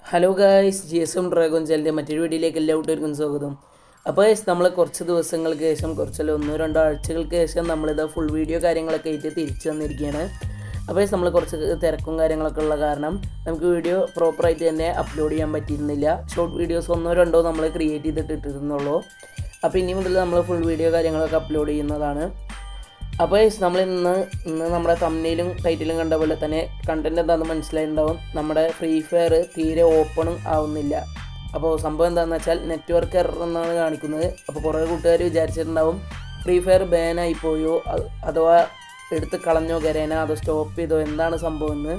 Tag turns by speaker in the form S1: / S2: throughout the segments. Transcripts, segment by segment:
S1: hello guys G S M dragon ചാനലിൻ്റെ മറ്റൊരു വീഡിയോയിലേക്ക് എല്ലാവർക്കും സ്വാഗതം അപ്പോൾ ഗൈസ് നമ്മൾ കുറച്ച് ദിവസങ്ങൾക്ക് ശേഷം കുറച്ചല്ല ഒന്നോ രണ്ടോ ആഴ്ചകൾക്ക് ശേഷം നമ്മളിത് ഫുൾ വീഡിയോ കാര്യങ്ങളൊക്കെ ആയിട്ട് തിരിച്ചു വന്നിരിക്കുകയാണ് അപ്പോൾ നമ്മൾ കുറച്ച് തിരക്കും കാര്യങ്ങളൊക്കെ ഉള്ള കാരണം നമുക്ക് വീഡിയോ പ്രോപ്പറായിട്ട് തന്നെ അപ്ലോഡ് ചെയ്യാൻ പറ്റിയിരുന്നില്ല ഷോർട്ട് വീഡിയോസ് ഒന്നോ രണ്ടോ നമ്മൾ ക്രിയേറ്റ് ചെയ്തിട്ട് ഇട്ടിരുന്നുള്ളൂ അപ്പോൾ ഇനി മുതൽ നമ്മൾ ഫുൾ വീഡിയോ കാര്യങ്ങളൊക്കെ അപ്ലോഡ് ചെയ്യുന്നതാണ് അപ്പോൾ നമ്മൾ ഇന്ന് ഇന്ന് നമ്മുടെ തമ്മിലും ടൈറ്റിലും കണ്ട പോലെ തന്നെ കണ്ടന്റ് എന്താണെന്ന് മനസ്സിലായിട്ടുണ്ടാവും നമ്മുടെ ഫ്രീ ഫയർ തീരെ ഓപ്പണും ആവുന്നില്ല അപ്പോൾ സംഭവം എന്താണെന്ന് വെച്ചാൽ നെറ്റ്വർക്ക് എറർ എന്നാണ് കാണിക്കുന്നത് അപ്പോൾ കുറേ കൂട്ടുകാർ വിചാരിച്ചിട്ടുണ്ടാവും ഫ്രീ ഫയർ ബാനായി പോയോ അ- അഥവാ എടുത്ത് കളഞ്ഞോ കരേന അതോ സ്റ്റോപ്പ് ചെയ്തോ എന്താണ് സംഭവം എന്ന്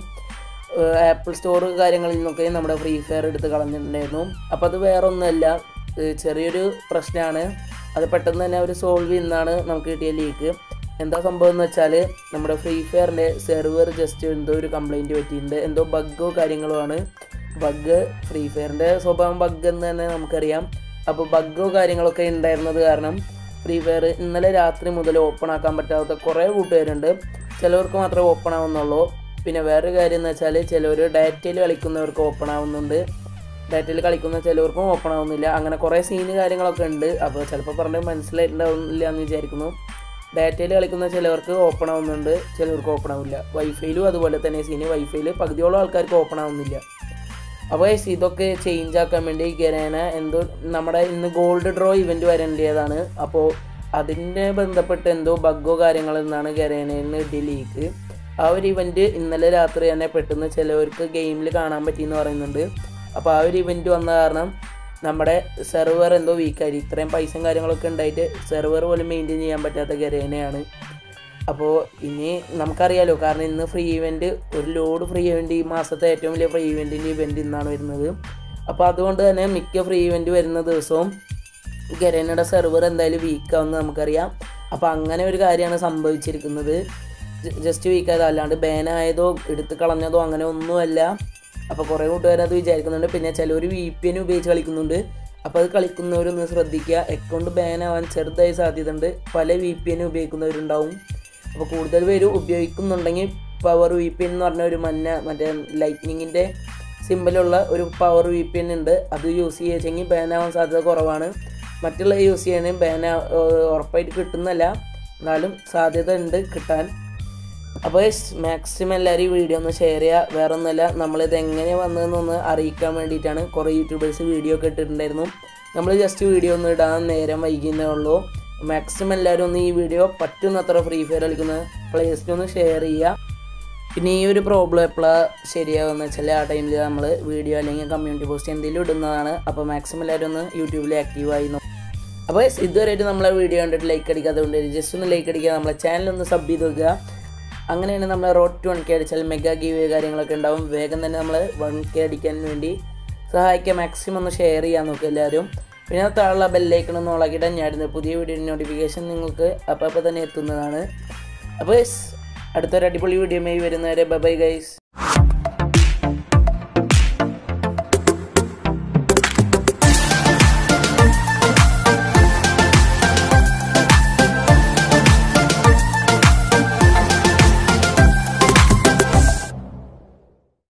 S1: ആപ്പിൾ സ്റ്റോർ കാര്യങ്ങളിൽ നിന്നൊക്കെ നമ്മുടെ ഫ്രീ ഫയർ എടുത്ത് കളഞ്ഞിട്ടുണ്ടായിരുന്നു അപ്പോൾ അത് വേറെ ഒന്നുമല്ല ഏഹ് ചെറിയൊരു പ്രശ്നമാണ് അത് പെട്ടെന്ന് തന്നെ അവർ സോൾവ് ചെയ്യുന്നതാണ് നമുക്ക് കിട്ടിയ ലീക്ക് എന്താ സംഭവം എന്ന് വെച്ചാൽ നമ്മുടെ ഫ്രീ ഫയറിൻ്റെ സെർവർ ജസ്റ്റ് എന്തോ ഒരു കംപ്ലൈൻറ്റ് പറ്റിയിട്ടുണ്ട് എന്തോ ബഗ്ഗോ കാര്യങ്ങളോ ആണ് ബഗ് ഫ്രീ ഫയറിൻ്റെ സ്വഭാവം ബഗ് എന്ന് തന്നെ നമുക്കറിയാം അപ്പോൾ ബഗ്ഗോ കാര്യങ്ങളൊക്കെ ഉണ്ടായിരുന്നത് കാരണം ഫ്രീ ഫയർ ഇന്നലെ രാത്രി മുതൽ ഓപ്പൺ ആക്കാൻ പറ്റാത്ത കുറേ കൂട്ടുകാരുണ്ട് ചിലവർക്ക് മാത്രമേ ഓപ്പൺ ആവുന്നുള്ളൂ പിന്നെ വേറൊരു കാര്യം എന്ന് വെച്ചാൽ ചിലവർ ഡാറ്റയിൽ കളിക്കുന്നവർക്ക് ഓപ്പൺ ആവുന്നുണ്ട് ഡാറ്റയിൽ കളിക്കുന്ന ചിലവർക്കും ഓപ്പൺ ആവുന്നില്ല അങ്ങനെ കുറേ സീന് കാര്യങ്ങളൊക്കെ ഉണ്ട് അപ്പോൾ ചിലപ്പോൾ പറഞ്ഞ് മനസ്സിലായിട്ടുണ്ടാവില്ല എന്ന് വിചാരിക്കുന്നു ഡാറ്റയിൽ കളിക്കുന്ന ചിലവർക്ക് ഓപ്പൺ ആവുന്നുണ്ട് ചിലവർക്ക് ഓപ്പൺ ആവില്ല വൈഫൈയിലും അതുപോലെ തന്നെ സീന് വൈഫൈയിൽ പകുതിയോളം ആൾക്കാർക്ക് ഓപ്പൺ ആവുന്നില്ല അപ്പോൾ guys, ഇതൊക്കെ ചേഞ്ച് ആക്കാൻ വേണ്ടി ഗരേന എന്തോ നമ്മുടെ ഇന്ന് ഗോൾഡ് ഡ്രോ ഇവൻറ്റ് വരേണ്ടതാണ് അപ്പോൾ അതിനെ ബന്ധപ്പെട്ട് എന്തോ ബഗ്ഗോ കാര്യങ്ങളിൽ നിന്നാണ് ഗരേനയിൽ നിന്ന് കിട്ടിയ ലീക്ക് ആ ഒരു ഇവൻറ്റ് ഇന്നലെ രാത്രി തന്നെ പെട്ടെന്ന് ചിലവർക്ക് ഗെയിമിൽ കാണാൻ പറ്റിയെന്ന് പറയുന്നുണ്ട് അപ്പോൾ ആ ഒരു ഇവൻറ്റ് വന്ന കാരണം നമ്മുടെ സെർവർ എന്തോ വീക്കായി ഇത്രയും പൈസയും കാര്യങ്ങളൊക്കെ ഉണ്ടായിട്ട് സെർവർ പോലും മെയിൻറ്റെയിൻ ചെയ്യാൻ പറ്റാത്ത ഗരേനയാണ് അപ്പോൾ ഇനി നമുക്കറിയാലോ കാരണം ഇന്ന് ഫ്രീ ഇവൻറ്റ് ഒരു ലോഡ് ഫ്രീ ഇവൻറ്റ് ഈ മാസത്തെ ഏറ്റവും വലിയ ഫ്രീ ഇവൻറ്റിൻ്റെ ഇവൻറ്റ് ഇന്നാണ് വരുന്നത് അപ്പോൾ അതുകൊണ്ട് തന്നെ മിക്ക ഫ്രീ ഇവൻറ്റ് വരുന്ന ദിവസവും ഗരേനയുടെ സെർവർ എന്തായാലും വീക്കാവുമെന്ന് നമുക്കറിയാം അപ്പോൾ അങ്ങനെ ഒരു കാര്യമാണ് സംഭവിച്ചിരിക്കുന്നത് ജസ്റ്റ് വീക്കായത് അല്ലാണ്ട് ബാനായതോ എടുത്ത് കളഞ്ഞതോ അങ്ങനെ ഒന്നുമല്ല അപ്പോൾ കുറേ കൂട്ടുകാർ അത് വിചാരിക്കുന്നുണ്ട് പിന്നെ ചിലർ വി പി എൻ ഉപയോഗിച്ച് കളിക്കുന്നുണ്ട് അപ്പോൾ അത് കളിക്കുന്നവരൊന്ന് ശ്രദ്ധിക്കുക അക്കൗണ്ട് ബാൻ ആവാൻ ചെറുതായി സാധ്യതയുണ്ട് പല വി പി എൻ ഉപയോഗിക്കുന്നവരുണ്ടാവും അപ്പോൾ കൂടുതൽ പേര് ഉപയോഗിക്കുന്നുണ്ടെങ്കിൽ പവർ വി പി എൻ എന്ന് പറഞ്ഞ ഒരു മഞ്ഞ മറ്റേ ലൈറ്റ്നിങ്ങിൻ്റെ സിമ്പിളുള്ള ഒരു പവർ വി പി എൻ ഉണ്ട് അത് യൂസ് ചെയ്യുകയെങ്കിൽ ബാൻ ആവാൻ സാധ്യത കുറവാണ് മറ്റുള്ള യൂസ് ചെയ്യാനും ബാൻ ഉറപ്പായിട്ട് കിട്ടുന്നല്ല എന്നാലും സാധ്യത ഉണ്ട് കിട്ടാൻ അപ്പോൾ മാക്സിമം എല്ലാവരും ഈ വീഡിയോ ഒന്ന് ഷെയർ ചെയ്യുക വേറെ ഒന്നുമല്ല നമ്മളിത് എങ്ങനെ വന്നതെന്നൊന്ന് അറിയിക്കാൻ വേണ്ടിയിട്ടാണ് കുറേ യൂട്യൂബേഴ്സ് വീഡിയോ ഒക്കെ ഇട്ടിട്ടുണ്ടായിരുന്നു നമ്മൾ ജസ്റ്റ് വീഡിയോ ഒന്ന് ഇടാൻ നേരം വൈകുന്നേ ഉള്ളൂ മാക്സിമം എല്ലാവരും ഒന്ന് ഈ വീഡിയോ പറ്റുന്നത്ര ഫ്രീ ഫയർ കളിക്കുന്ന പ്ലേസിന് ഒന്ന് ഷെയർ ചെയ്യുക പിന്നെ ഈ ഒരു പ്രോബ്ലം എപ്പോഴാണ് ശരിയാകുമെന്ന് വെച്ചാൽ ആ ടൈമിൽ നമ്മൾ വീഡിയോ അല്ലെങ്കിൽ കമ്മ്യൂണിറ്റി പോസ്റ്റ് എന്തെങ്കിലും ഇടുന്നതാണ് അപ്പോൾ മാക്സിമം എല്ലാവരും ഒന്ന് യൂട്യൂബിൽ ആക്റ്റീവായി നോക്കും അപ്പോൾ ഇതുവരെയായിട്ട് നമ്മളെ വീഡിയോ കണ്ടിട്ട് ലൈക്ക് അടിക്കാത്തതുകൊണ്ട് ജസ്റ്റ് ഒന്ന് ലൈക്ക് അടിക്കുക നമ്മളെ ചാനൽ ഒന്ന് സബ് ചെയ്ത് വെക്കുക അങ്ങനെയാണ് നമ്മൾ റോഡ് ടു വൺ കെ അടിച്ചാൽ മെഗാ ഗീവ് കാര്യങ്ങളൊക്കെ ഉണ്ടാവും വേഗം തന്നെ നമ്മൾ വൺ കെ അടിക്കാൻ വേണ്ടി സഹായിക്കുക മാക്സിമം ഒന്ന് ഷെയർ ചെയ്യാൻ നോക്കുക എല്ലാവരും പിന്നെ താഴെ ബെല്ലൈക്കൺ ഒന്ന് ഓളാക്കിയിട്ട് ഞാൻ പുതിയ വീഡിയോ നോട്ടിഫിക്കേഷൻ നിങ്ങൾക്ക് അപ്പോൾ അപ്പോൾ തന്നെ എത്തുന്നതാണ് അപ്പോൾ അടുത്തൊരു അടിപൊളി വീഡിയോ വരുന്നവരെ ബൈ ബൈ ഗൈസ്